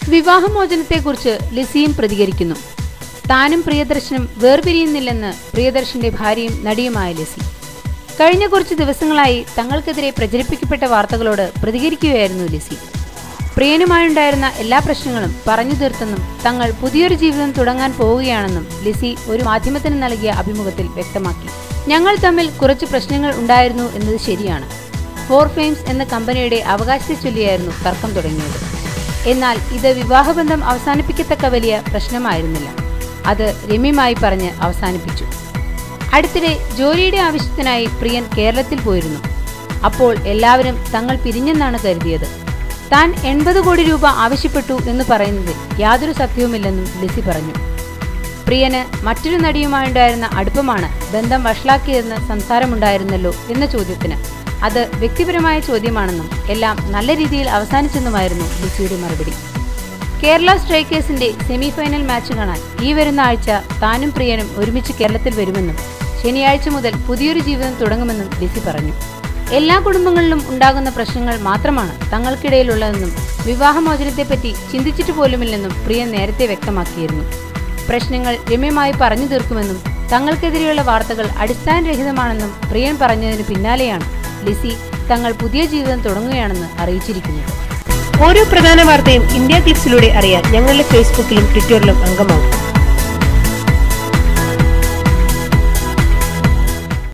വിവാഹമോചനത്തെക്കുറിച്ച് ലിസിയും പ്രതികരിക്കുന്നു താനും പ്രിയദർശനും വേർപിരിയുന്നില്ലെന്ന് പ്രിയദർശന്റെ ഭാര്യയും നടിയുമായ ലിസി കഴിഞ്ഞ കുറച്ച് ദിവസങ്ങളായി തങ്ങൾക്കെതിരെ പ്രചരിപ്പിക്കപ്പെട്ട വാർത്തകളോട് പ്രതികരിക്കുകയായിരുന്നു ലിസി പ്രിയനുമായുണ്ടായിരുന്ന എല്ലാ പ്രശ്നങ്ങളും പറഞ്ഞു തീർത്തെന്നും തങ്ങൾ പുതിയൊരു ജീവിതം തുടങ്ങാൻ പോവുകയാണെന്നും ലിസി ഒരു മാധ്യമത്തിന് നൽകിയ അഭിമുഖത്തിൽ വ്യക്തമാക്കി ഞങ്ങൾ തമ്മിൽ കുറച്ച് പ്രശ്നങ്ങൾ ഉണ്ടായിരുന്നു എന്നത് ശരിയാണ് ഫോർ ഫെയിംസ് എന്ന കമ്പനിയുടെ അവകാശത്തെ ചൊല്ലിയായിരുന്നു തർക്കം തുടങ്ങിയത് എന്നാൽ ഇത് വിവാഹബന്ധം അവസാനിപ്പിക്കത്തക്ക വലിയ പ്രശ്നമായിരുന്നില്ല അത് രമ്യമായി പറഞ്ഞ് അവസാനിപ്പിച്ചു അടുത്തിടെ ജോലിയുടെ ആവശ്യത്തിനായി പ്രിയൻ കേരളത്തിൽ പോയിരുന്നു അപ്പോൾ എല്ലാവരും തങ്ങൾ പിരിഞ്ഞെന്നാണ് കരുതിയത് താൻ എൺപത് കോടി രൂപ ആവശ്യപ്പെട്ടു എന്ന് പറയുന്നതിൽ യാതൊരു സത്യവുമില്ലെന്നും ലിസി പറഞ്ഞു പ്രിയന് മറ്റൊരു നടിയുമായുണ്ടായിരുന്ന അടുപ്പമാണ് ബന്ധം വഷളാക്കിയതെന്ന് സംസാരമുണ്ടായിരുന്നല്ലോ എന്ന ചോദ്യത്തിന് അത് വ്യക്തിപരമായ ചോദ്യമാണെന്നും എല്ലാം നല്ല രീതിയിൽ അവസാനിച്ചെന്നുമായിരുന്നു ലിസിയുടെ മറുപടി കേരള സ്ട്രൈക്കേഴ്സിന്റെ സെമി ഫൈനൽ മാച്ച് കാണാൻ ഈ വരുന്ന ആഴ്ച താനും പ്രിയനും ഒരുമിച്ച് കേരളത്തിൽ വരുമെന്നും ശനിയാഴ്ച മുതൽ പുതിയൊരു ജീവിതം തുടങ്ങുമെന്നും ലിസി പറഞ്ഞു എല്ലാ കുടുംബങ്ങളിലും ഉണ്ടാകുന്ന പ്രശ്നങ്ങൾ മാത്രമാണ് തങ്ങൾക്കിടയിലുള്ളതെന്നും വിവാഹമോചനത്തെപ്പറ്റി ചിന്തിച്ചിട്ട് പോലുമില്ലെന്നും പ്രിയൻ നേരത്തെ വ്യക്തമാക്കിയിരുന്നു പ്രശ്നങ്ങൾ രമ്യമായി പറഞ്ഞു തീർക്കുമെന്നും തങ്ങൾക്കെതിരെയുള്ള വാർത്തകൾ അടിസ്ഥാനരഹിതമാണെന്നും പ്രിയൻ പറഞ്ഞതിന് പിന്നാലെയാണ് ലിസി തങ്ങൾ പുതിയ ജീവിതം തുടങ്ങുകയാണെന്ന് അറിയിച്ചിരിക്കുന്നത് ഓരോ പ്രധാന വാർത്തയും ഇന്ത്യ ക്ലിപ്സിലൂടെ അറിയാൻ ഞങ്ങളുടെ ഫേസ്ബുക്കിലും ട്വിറ്ററിലും അംഗമാകും